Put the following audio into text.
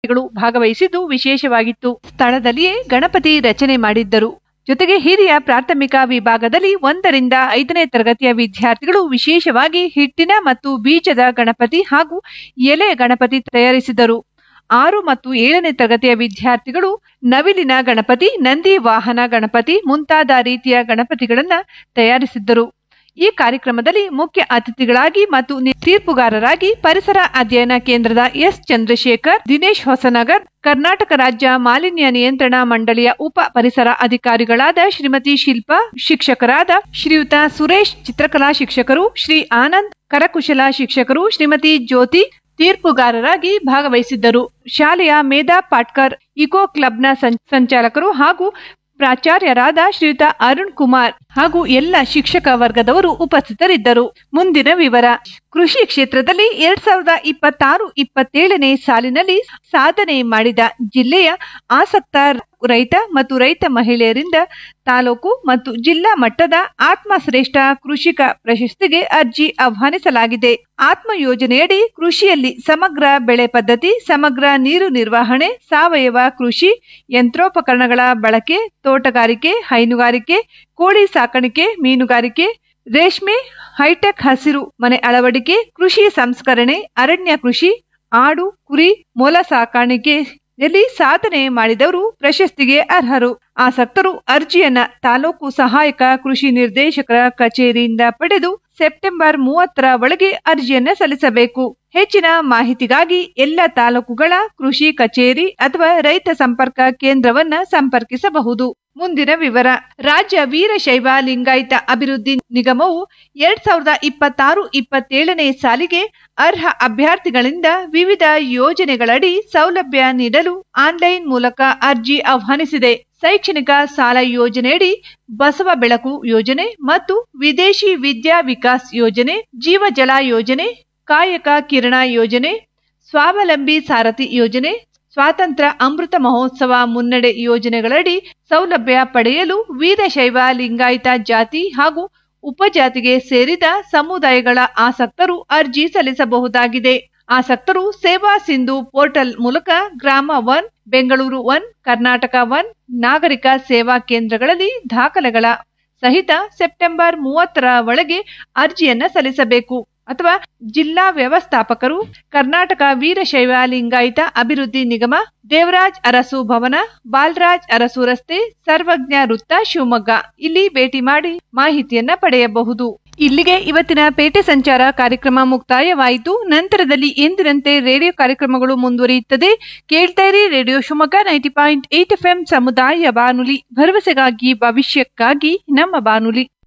ಗಳು ಭಾಗವಹಿಸಿದ್ದು ವಿಶೇಷವಾಗಿತ್ತು ಸ್ಥಳದಲ್ಲಿಯೇ ಗಣಪತಿ ರಚನೆ ಮಾಡಿದ್ದರು ಜೊತೆಗೆ ಹಿರಿಯ ಪ್ರಾಥಮಿಕ ವಿಭಾಗದಲ್ಲಿ ಒಂದರಿಂದ ಐದನೇ ತರಗತಿಯ ವಿದ್ಯಾರ್ಥಿಗಳು ವಿಶೇಷವಾಗಿ ಹಿಟ್ಟಿನ ಮತ್ತು ಬೀಜದ ಗಣಪತಿ ಹಾಗೂ ಎಲೆ ಗಣಪತಿ ತಯಾರಿಸಿದರು ಆರು ಮತ್ತು ಏಳನೇ ತರಗತಿಯ ವಿದ್ಯಾರ್ಥಿಗಳು ನವಿಲಿನ ಗಣಪತಿ ನಂದಿ ವಾಹನ ಗಣಪತಿ ಮುಂತಾದ ರೀತಿಯ ಗಣಪತಿಗಳನ್ನ ತಯಾರಿಸಿದ್ದರು ಈ ಕಾರ್ಯಕ್ರಮದಲ್ಲಿ ಮುಖ್ಯ ಅತಿಥಿಗಳಾಗಿ ಮತ್ತು ನಿ- ತೀರ್ಪುಗಾರರಾಗಿ ಪರಿಸರ ಅಧ್ಯಯನ ಕೇಂದ್ರದ ಎಸ್ ಚಂದ್ರಶೇಖರ್ ದಿನೇಶ್ ಹೊಸನಗರ್ ಕರ್ನಾಟಕ ರಾಜ್ಯ ಮಾಲಿನ್ಯ ನಿಯಂತ್ರಣ ಮಂಡಳಿಯ ಉಪ ಪರಿಸರ ಅಧಿಕಾರಿಗಳಾದ ಶ್ರೀಮತಿ ಶಿಲ್ಪಾ ಶಿಕ್ಷಕರಾದ ಶ್ರೀಯುತ ಸುರೇಶ್ ಚಿತ್ರಕಲಾ ಶಿಕ್ಷಕರು ಶ್ರೀ ಆನಂದ್ ಕರಕುಶಲ ಶಿಕ್ಷಕರು ಶ್ರೀಮತಿ ಜ್ಯೋತಿ ತೀರ್ಪುಗಾರರಾಗಿ ಭಾಗವಹಿಸಿದ್ದರು ಶಾಲೆಯ ಮೇಧಾ ಪಾಟ್ಕರ್ ಇಕೋ ಕ್ಲಬ್ನ ಸಂ- ಸಂಚಾಲಕರು ಹಾಗೂ ಪ್ರಾಚಾರ್ಯರಾದ ಶ್ರೀಯುತ ಅರುಣ್ ಕುಮಾರ್ ಹಾಗೂ ಎಲ್ಲ ಶಿಕ್ಷಕ ವರ್ಗದವರು ಉಪಸ್ಥಿತರಿದ್ದರು ಮುಂದಿನ ವಿವರ ಕೃಷಿ ಕ್ಷೇತ್ರದಲ್ಲಿ ಎರಡ್ ಸಾವಿರದ ಇಪ್ಪತ್ತಾರು ಇಪ್ಪತ್ತೇಳನೇ ಸಾಲಿನಲ್ಲಿ ಸಾಧನೆ ಮಾಡಿದ ಜಿಲ್ಲೆಯ ಆಸಕ್ತ ರೈತ ಮತ್ತು ರೈತ ಮಹಿಳೆಯರಿಂದ ತಾಲೂಕು ಮತ್ತು ಜಿಲ್ಲಾ ಮಟ್ಟದ ಆತ್ಮ ಶ್ರೇಷ್ಠ ಕೃಷಿಕ ಪ್ರಶಸ್ತಿಗೆ ಅರ್ಜಿ ಆಹ್ವಾನಿಸಲಾಗಿದೆ ಆತ್ಮ ಯೋಜನೆಯಡಿ ಕೃಷಿಯಲ್ಲಿ ಸಮಗ್ರ ಬೆಳೆ ಪದ್ಧತಿ ಸಮಗ್ರ ನೀರು ನಿರ್ವಹಣೆ ಸಾವಯವ ಕೃಷಿ ಯಂತ್ರೋಪಕರಣಗಳ ಬಳಕೆ ತೋಟಗಾರಿಕೆ ಹೈನುಗಾರಿಕೆ ಕೋಳಿ ಸಾಕಾಣಿಕೆ ಮೀನುಗಾರಿಕೆ ರೇಷ್ಮೆ ಹೈಟೆಕ್ ಹಸಿರು ಮನೆ ಅಳವಡಿಕೆ ಕೃಷಿ ಸಂಸ್ಕರಣೆ ಅರಣ್ಯ ಕೃಷಿ ಆಡು ಕುರಿ ಮೊಲ ಸಾಕಾಣಿಕೆಯಲ್ಲಿ ಸಾಧನೆ ಮಾಡಿದವರು ಪ್ರಶಸ್ತಿಗೆ ಅರ್ಹರು ಆಸಕ್ತರು ಅರ್ಜಿಯನ್ನ ತಾಲೂಕು ಸಹಾಯಕ ಕೃಷಿ ನಿರ್ದೇಶಕರ ಕಚೇರಿಯಿಂದ ಪಡೆದು ಸೆಪ್ಟೆಂಬರ್ ಮೂವತ್ತರ ಒಳಗೆ ಅರ್ಜಿಯನ್ನ ಸಲ್ಲಿಸಬೇಕು ಹೆಚ್ಚಿನ ಮಾಹಿತಿಗಾಗಿ ಎಲ್ಲ ತಾಲೂಕುಗಳ ಕೃಷಿ ಕಚೇರಿ ಅಥವಾ ರೈತ ಸಂಪರ್ಕ ಕೇಂದ್ರವನ್ನ ಸಂಪರ್ಕಿಸಬಹುದು ಮುಂದಿನ ವಿವರ ರಾಜ್ಯ ವೀರಶೈವ ಲಿಂಗಾಯತ ಅಭಿವೃದ್ಧಿ ನಿಗಮವು ಎರಡ್ ಸಾವಿರದ ಇಪ್ಪತ್ತಾರು ಇಪ್ಪತ್ತೇಳನೇ ಸಾಲಿಗೆ ಅರ್ಹ ಅಭ್ಯರ್ಥಿಗಳಿಂದ ವಿವಿಧ ಯೋಜನೆಗಳಡಿ ಸೌಲಭ್ಯ ನೀಡಲು ಆನ್ಲೈನ್ ಮೂಲಕ ಅರ್ಜಿ ಆಹ್ವಾನಿಸಿದೆ ಶೈಕ್ಷಣಿಕ ಸಾಲ ಯೋಜನೆಯಡಿ ಬಸವ ಬೆಳಕು ಯೋಜನೆ ಮತ್ತು ವಿದೇಶಿ ವಿದ್ಯಾ ವಿಕಾಸ್ ಯೋಜನೆ ಜೀವಜಲ ಯೋಜನೆ ಕಾಯಕ ಕಿರಣ ಯೋಜನೆ ಸ್ವಾವಲಂಬಿ ಸಾರಥಿ ಯೋಜನೆ ಸ್ವಾತಂತ್ರ್ಯ ಅಮೃತ ಮಹೋತ್ಸವ ಮುನ್ನಡೆ ಯೋಜನೆಗಳಡಿ ಸೌಲಭ್ಯ ಪಡೆಯಲು ವೀರಶೈವ ಲಿಂಗಾಯತ ಜಾತಿ ಹಾಗೂ ಉಪಜಾತಿಗೆ ಸೇರಿದ ಸಮುದಾಯಗಳ ಆಸಕ್ತರು ಅರ್ಜಿ ಸಲ್ಲಿಸಬಹುದಾಗಿದೆ ಆಸಕ್ತರು ಸೇವಾ ಸಿಂಧು ಪೋರ್ಟಲ್ ಮೂಲಕ Grama one Bengaluru one Karnataka one ನಾಗರಿಕ ಸೇವಾ ಕೇಂದ್ರಗಳಲ್ಲಿ ದಾಖಲೆಗಳ ಸಹಿತ ಸೆಪ್ಟೆಂಬರ್ ಮೂವತ್ತರ ಒಳಗೆ ಅರ್ಜಿಯನ್ನ ಸಲ್ಲಿಸಬೇಕು ಅಥವಾ ಜಿಲ್ಲಾ ವ್ಯವಸ್ಥಾಪಕರು ಕರ್ನಾಟಕ ವೀರಶೈವ ಲಿಂಗಾಯತ ಅಭಿವೃದ್ಧಿ ನಿಗಮ ದೇವರಾಜ್ ಅರಸು ಭವನ ಬಾಲರಾಜ್ ಅರಸು ರಸ್ತೆ ಸರ್ವಜ್ಞ ವೃತ್ತ ಶಿವಮೊಗ್ಗ ಇಲ್ಲಿ ಭೇಟಿ ಮಾಡಿ ಮಾಹಿತಿಯನ್ನ ಪಡೆಯಬಹುದು ಇಲ್ಲಿಗೆ ಇವತ್ತಿನ ಪೇಟೆ ಸಂಚಾರ ಕಾರ್ಯಕ್ರಮ ಮುಕ್ತಾಯವಾಯಿತು ನಂತರದಲ್ಲಿ ಎಂದಿನಂತೆ ರೇಡಿಯೋ ಕಾರ್ಯಕ್ರಮಗಳು ಮುಂದುವರಿಯುತ್ತದೆ ಕೇಳ್ತಾ ಇರಿ radio Shivamogga ninety point eight F ಸಮುದಾಯ ಬಾನುಲಿ ಭರವಸೆಗಾಗಿ ಭವಿಷ್ಯಕ್ಕಾಗಿ ನಮ್ಮ ಬಾನುಲಿ